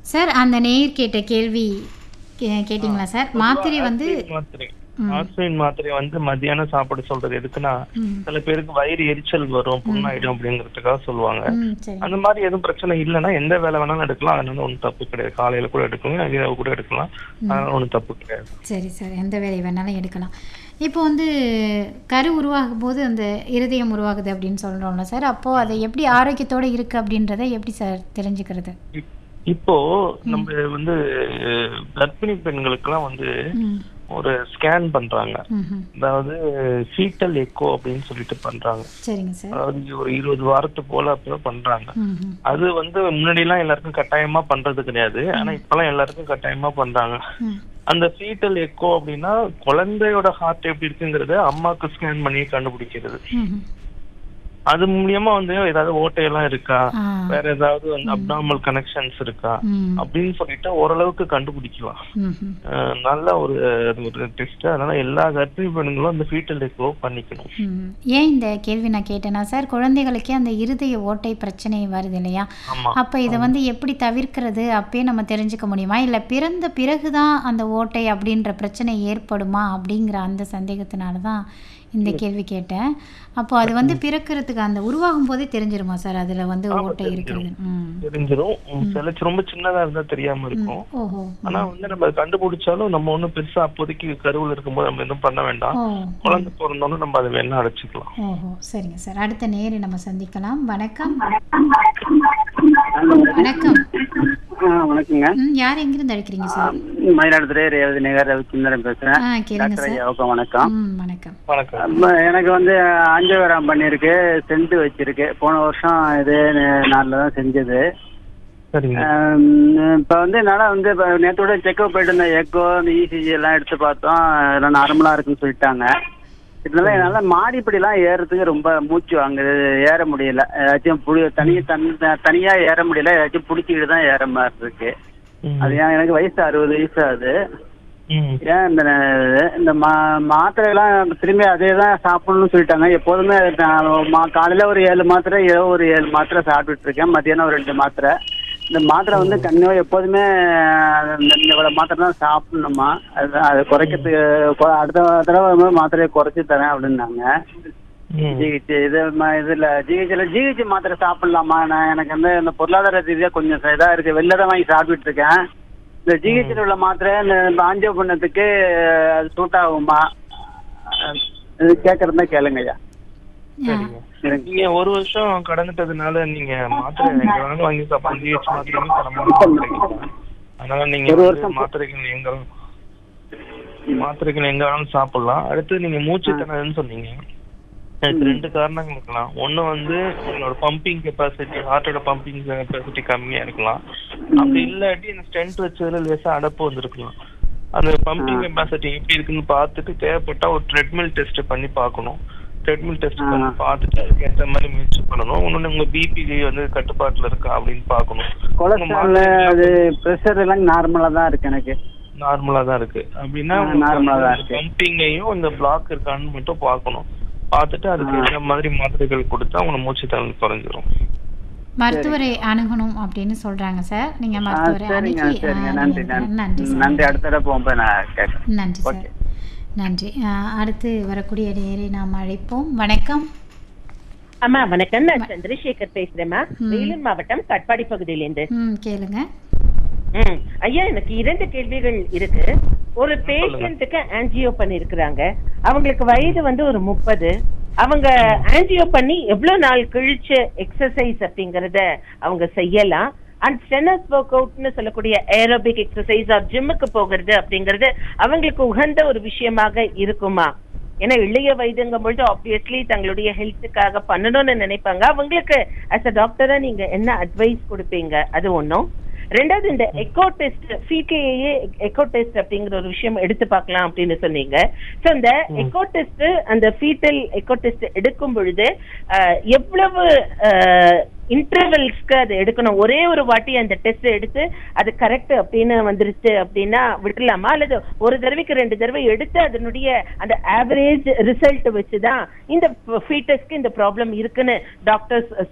Sir அந்த நேயர் கேட்ட கேள்வி கே- கேட்டிங்களா சார் மாத்திரை வந்து ஆஸ்பிரின் மாத்திரை ஆஸ்பிரின் மாத்திரை வந்து மத்தியானம் சாப்பிட சொல்றது எதுக்குன்னா ம், சில பேருக்கு வயிறு எரிச்சல் வரும் புண்ணாயிடும் அப்படிங்கிறதுக்காக சொல்லுவாங்க ம், சரி அந்த மாதிரி எதுவும் பிரச்சனை இல்லைன்னா எந்த வேலை வேணாலும் எடுக்கலாம் அதனால ஒன்றும் தப்பு கிடையாது காலையில கூட எடுக்கலாம் இரவு கூட எடுக்கலாம் அதனால ஒன்றும் தப்பு கிடையாது சரி சார் எந்த வேலை வேணாலும் எடுக்கலாம் இப்போ வந்து கரு உருவாகும் போது அந்த இருதயம் உருவாகுது அப்படின்னு சொல்கிறோம்ல சார் அப்போது அது எப்படி ஆரோக்கியத்தோடு இருக்குது அப்படின்றத எப்படி சார் தெரிஞ்சுக்கிறது இப்- இப்போ நம்ம வந்து அஹ், கர்ப்பிணி பெண்களுக்கெல்லாம் வந்து ம் ஒரு ஸ்கேன் பண்றாங்க ம்ஹும். அதாவது ஃபீட்டல் எக்கோ அப்படின்னு சொல்லிட்டு பண்றாங்க சரிங்க சார் அதாவது ஒரு இருபது வாரத்து போல அப்புறம் பண்றாங்க ம்ஹும். அது வந்து முன்னாடி எல்லாம் எல்லாருக்கும் கட்டாயமா பண்றது கிடையாது ஆனா இப்பெல்லாம் எல்லாருக்கும் கட்டாயமா பண்றாங்க ம் அந்த ஃபீட்டல் எக்கோ அப்படின்னா குழந்தையோட ஹார்ட் எப்படி இருக்குங்கிறத அம்மாக்கு ஸ்கேன் பண்ணி கண்டுபிடிக்கிறது ம்ஹும். அது மூலியமா வந்து ஏதாவது ஓட்டையெல்லாம் இருக்கா ஆ வேற ஏதாவது வந்து அப்டாமல் கனெக்ஷன்ஸ் இருக்கா ம் அப்படின்னு சொல்லிட்டு ஓரளவுக்கு கண்டுபிடிக்கலாம் ம்ஹும். அஹ் நல்ல ஒரு அது ஒரு டெஸ்ட் அதனால எல்லா கர்ப்பிணி பெண்களும் அந்த ஃபீட்டல் எக்கோ பண்ணிக்கணும் ம். ஏன் இந்த கேள்வி நான் கேட்டேன்னா சார் குழந்தைகளுக்கே அந்த இருதய ஓட்டை பிரச்சனை வருது இல்லையா ஆமா அப்போ இதை வந்து எப்படி தவிர்க்கிறது அப்பயே நம்ம தெரிஞ்சுக்க முடியுமா இல்லை பிறந்த பிறகு தான் அந்த ஓட்டை அப்படின்ற பிரச்சனை ஏற்படுமா அப்படிங்கிற அந்த சந்தேகத்தினால தான் இந்த கேள்வி கேட்டேன் அப்போ அது வந்து பிறக்கிறதுக்கு அந்த உருவாகும் போதே தெரிஞ்சிருமா சார் அதில் வந்து ஓட்டை இருக்கிறது ம் தெரிஞ்சிரும் உம், சில ரொம்ப சின்னதா இருந்தா தெரியாம இருக்கும் ஓஹோ ஆனா வந்து நம்ம அதை கண்டுபிடிச்சாலும் நம்ம ஒண்ணும் பெருசா அப்போதைக்கு கருவில் இருக்கும்போது நம்ம எதுவும் பண்ண வேண்டாம் ஓ குழந்தை பிறந்தோன்னு நம்ம அதை வேணா அடைச்சிக்கலாம் ஓஹோ சரிங்க சார் அடுத்த நேரை நம்ம சந்திக்கலாம் வணக்கம் வணக்கம் ஆ, வணக்கங்க ம் யார் எங்கிருந்து அழைக்கிறீங்க சார் மயிலாடுதுறை ரேவதி நகர் ரவிச்சந்திரன் பேசுறேன் ஆ கேளுங்க டாக்டர் சார் ஐயாவுக்கு வணக்கம் ம் வணக்கம் வணக்கம் அப்ப எனக்கு வந்து அஞ்சோகிராம் பண்ணிருக்கு சென்ட் வச்சிருக்கு போன வருஷம் இதே நாளில் தான் செஞ்சது சரிங்க ஆம், இப்ப வந்து என்னால வந்து இப்ப நேத்தோட செக்அப் போயிட்டு இருந்தேன் எக்கோ இந்த இசிஜி எல்லாம் எடுத்து பார்த்தோம் எல்லாம் நார்மலா இருக்குன்னு சொல்லிட்டாங்க இதனால என்னால மாடிப்படிலாம் ஏறுறதுக்கு ரொம்ப மூச்சு வாங்குது ஏற முடியல ஏதாச்சும் புடி தனி தன் தனியா ஏற முடியல ஏதாச்சும் பிடிச்சிக்கிட்டு தான் ஏற மாதிரி இருக்கு ம். அது ஏன் எனக்கு வயசு அறுபது வயசு ஆகுது ம். ஏன் இந்த இந்த மா மாத்திரை எல்லாம் திரும்பி அதே தான் சாப்பிடணும்னு சொல்லிட்டாங்க எப்போதுமே நான் மா- காலையில ஒரு ஏழு மாத்திரை இரவு ஒரு ஏழு மாத்திரை சாப்பிட்டுட்டு இருக்கேன் மத்தியானம் ஒரு ரெண்டு மாத்திரை இந்த மாத்திரை வந்து கண்ணியோ எப்போதுமே இந்த இவ்வளவு மாத்திரை தான் சாப்பிடணுமா அது அது குறைக்கிறதுக்கு கொ- அடுத்த தடவை வரும்போது மாத்திரையை குறைச்சி தரேன் அப்படின்னாங்க ம். ஜிஹெச் இது ம- இதுல ஜிஹெச்ல ஜிஹெச் மாத்திரை சாப்பிடலாமா நான் எனக்கு வந்து இந்த பொருளாதார ரீதியா கொஞ்சம் இதா இருக்கு வெளில தான் வாங்கி சாப்பிட்டுட்டு இருக்கேன் இந்த ஜிஹெச்ல உள்ள மாத்திரை இந்த ஆஞ்சியோ பண்ணதுக்கு அது சூட் ஆகுமா அஹ் இது கேட்கறதா கேளுங்க ஐயா சரிங்க எனக்கு நீங்க ஒரு வருஷம் கடந்துட்டதுனால நீங்க மாத்திரை எங்க வேணாலும் வாங்கி சாப்பிடலாம் ஜிஹெச் மாத்திரையும் தரமான மாத்திரைகள் தான். அதனால நீங்க ஒரு வந்து வருஷம் மாத்திரைகள் எங்க மாத்திரைகள் எங்க வேணாலும் சாப்பிடலாம் அடுத்து நீங்க மூச்சு திணறல்னு சொன்னீங்க அதுக்கு ரெண்டு காரணங்கள் இருக்கலாம் ஒண்ணு வந்து உங்களோட பம்பிங் கெப்பாசிட்டி ஹார்ட்டோட பம்பிங் கெப்பாசிட்டி கம்மியா இருக்கலாம் அப்படி இல்லாட்டி இந்த ஸ்டென்ட் வச்சதுல லேசா அடப்பு வந்திருக்கலாம் அந்த பம்பிங் கெப்பாசிட்டி எப்படி இருக்குன்னு பார்த்துட்டு தேவைப்பட்டா ஒரு ட்ரெட்மில் டெஸ்ட் பண்ணி பார்க்கணும் ட்ரெட்மில் டெஸ்ட் பண்ணி பார்த்துட்டு அதுக்கு ஏற்ற மாதிரி முயற்சி பண்ணணும் இன்னொன்னு உங்க பிபி வந்து கட்டுப்பாட்டுல இருக்கா அப்படின்னு பார்க்கணும் கொலஸ்ட்ரால் அது ப்ரெஷர் எல்லாம் நார்மலா தான் இருக்கு எனக்கு நார்மலா தான் இருக்கு அப்படின்னா ஆ, normal ஆ தான் இருக்கு. பம்பிங்கையும் இந்த பிளாக் இருக்கான்னு மட்டும் பார்க்கணும் பார்த்துட்டு அதுக்கு ஏற்ற மாதிரி மாத்திரைகள் கொடுத்தா உங்க மூச்சு திறன் குறைஞ்சிரும் மருத்துவரை அணுகணும் அப்படின்னு சொல்றாங்க சார் நீங்க ஆ, மருத்துவரை சரிங்க அணுகி சரிங்க ஆ, நன்றி நன்றி நன்றி சார் நன்றி அடுத்த தடவை போகும்போது நான் கேட்கறேன் நன்றி சார் ஓகே. நன்றி ஆ, அடுத்து வரக்கூடிய நேரை நாம் அழைப்போம் வணக்கம் அம்மா வணக்கம் நான் சந்திரசேகர் பேசுறேம்மா வேலூர் மாவட்டம் கட்பாடி பகுதியிலேருந்து ம் கேளுங்க ம் ஐயா எனக்கு இரண்டு கேள்விகள் இருக்கு ஒரு பேஷண்ட்டுக்கு ஆன்ஜியோ பண்ணிருக்கிறாங்க அவங்களுக்கு வயது வந்து ஒரு முப்பது அவங்க ஆன்ஜியோ பண்ணி எவ்வளவு நாள் கழிச்சு எக்ஸசைஸ் அப்படிங்கறத அவங்க செய்யலாம் அண்ட் ஸ்டெனஸ் ஒர்க் அவுட்னு சொல்லக்கூடிய ஏரோபிக் எக்ஸசைஸ் ஆர் ஜிம்முக்கு போகிறது அப்படிங்கிறது அவங்களுக்கு உகந்த ஒரு விஷயமாக இருக்குமா ஏன்னா இளைய வயதுங்கும் பொழுது ஆப்வியஸ்லி தங்களுடைய ஹெல்த்துக்காக பண்ணணும்னு நினைப்பாங்க அவங்களுக்கு அஸ் அ டாக்டரா நீங்க என்ன அட்வைஸ் கொடுப்பீங்க அது ஒண்ணும் ரெண்டாவது இந்த echo test CKA echo test அப்படிங்கிற ஒரு விஷயம் எடுத்து பார்க்கலாம் அப்படின்னு சொன்னீங்க சோ இந்த எக்கோ டெஸ்ட் அந்த ஃபீட்டல் எக்கோ டெஸ்ட் எடுக்கும் பொழுது அஹ், எவ்வளவு இன்டர்வல்ஸ்க்கு அது எடுக்கணும் ஒரே ஒரு வாட்டி அந்த டெஸ்ட் எடுத்து அது கரெக்ட் அப்படின்னு வந்துருச்சு அப்படின்னா விட்டுலாமா அல்லது ஒரு தடவைக்கு ரெண்டு தடவை எடுத்து அதனுடைய அந்த ஆவரேஜ் ரிசல்ட் வச்சுதான் இந்த ஃபீட்டஸ்க்கு இந்த ப்ராப்ளம் இருக்குன்னு டாக்டர்ஸ்